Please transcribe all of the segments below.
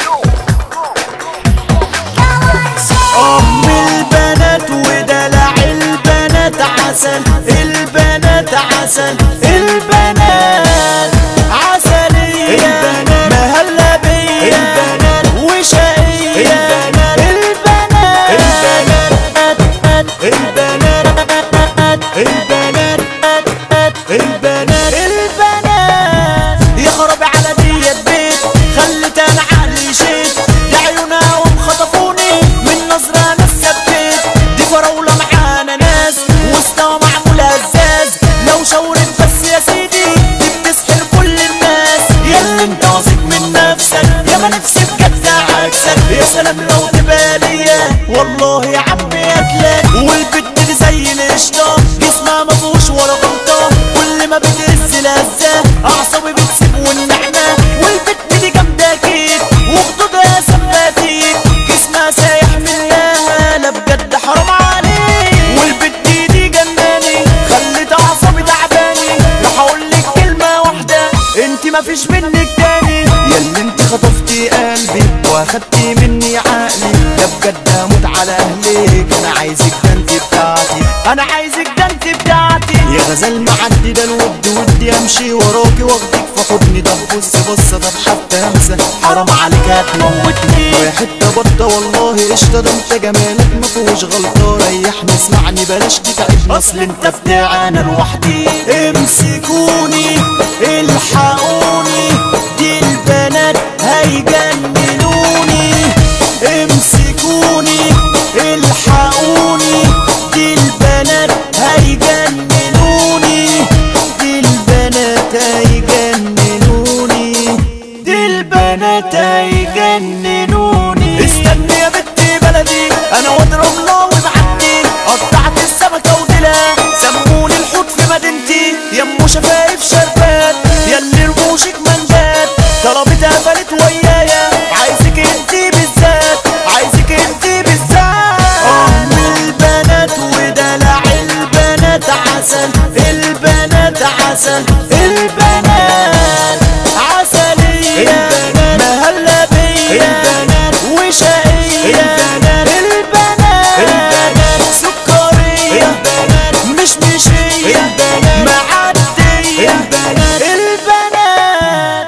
ام البنات ودلع البنات عسل البنات عسل البنات عسلية البنات مهلبية البنات وشقية البنات البنات البنات البنات البنات البنات يا خرابي على ديت بيت خلت انا عقلي شيت دي عيونهم خطفوني من نظرة انا ثبت دي فراولة معانا ناس وسطها معمول هزاز لو شاورت بس يا سيدي دي بتسحر كل الناس يا اللي انت واثق من نفسك يا ما نفسي بجد عكسك يا سلام لو تبقى ليا والله يا عمي هتلاقي والبت دي زي القشطة جسمها ما فيهوش ولا غلطة كل ما بتهز لهزة اعصابي بتسيب والنعناع والبت دي جامدة اكيد وخدودها سباتيك جسمها سايح منها لا بجد حرام عليك والبت دي دي جناني خلت اعصابي تعباني راح اقول لك كلمة واحدة انت ما فيش منك تاني ياللي انت خطفتي قلبي واخدتي مني عقلي ده بجد هموت على اهلك انا عايزك ده انت بتاعتي انا عايزك ده انت بتاعتي يا غزال معدي ده الود ودي امشي وراكي واخدك في حضني ده بص بص ده حتى همسه حرام عليك هتموتني يا حته بطه والله قشطه ده انت جمالك ما فيهوش غلطه ريحني اسمعني بلاش تتعبني اصل انت بتاعي انا لوحدي امسكوني الحقوني دي البنات هيجننوني امسكوني الحقوني دي البنات هيجننوني دي البنات هيجننوني دي البنات هيجننوني استني يا بنتي بلدي انا واضرب نار ومعدي قطعت السمكه وديلها سموني الحوت في مدينتي يمو شفايف شربات ياللي رموشك منجات طلبت قفلت ويايا عايزك انتي بالذات عايزك انتي بالذات ام البنات ودلع البنات عسل البنات عسل البنات عسلية مهلبية وشقية البنات سكرية مش مشية معدية البنات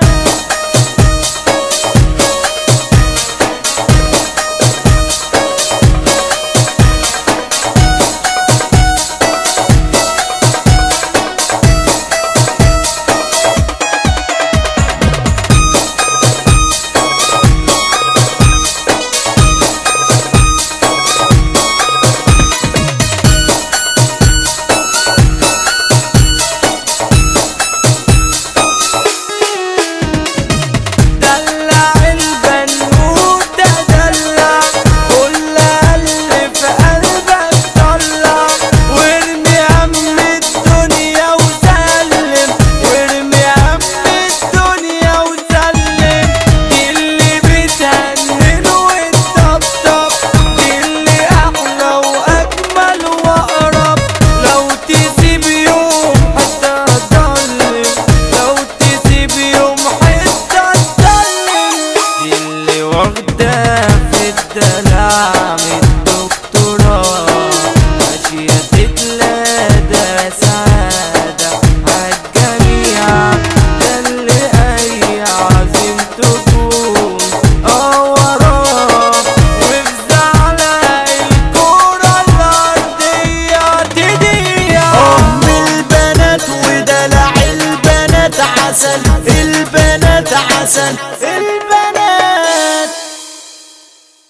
دلع البنوتة دلع كل اللي في قلبك طلع وارمي هم الدنيا وسلم وارمي هم الدنيا وسلم دي اللي بتهنن وتطبطب دي اللي احلى واجمل واقرب لو تسيب يوم حتى ضلم لو تسيب يوم حتى ضلم دي اللي واخدة في الدلع من الدكتوراه ماشية تتلادى سعادة عالجميع ده اللي أي عظيم تكون اه وراه وفي زعلة الكرة الأرضية تضيع ام البنات ودلع البنات عسل البنات عسل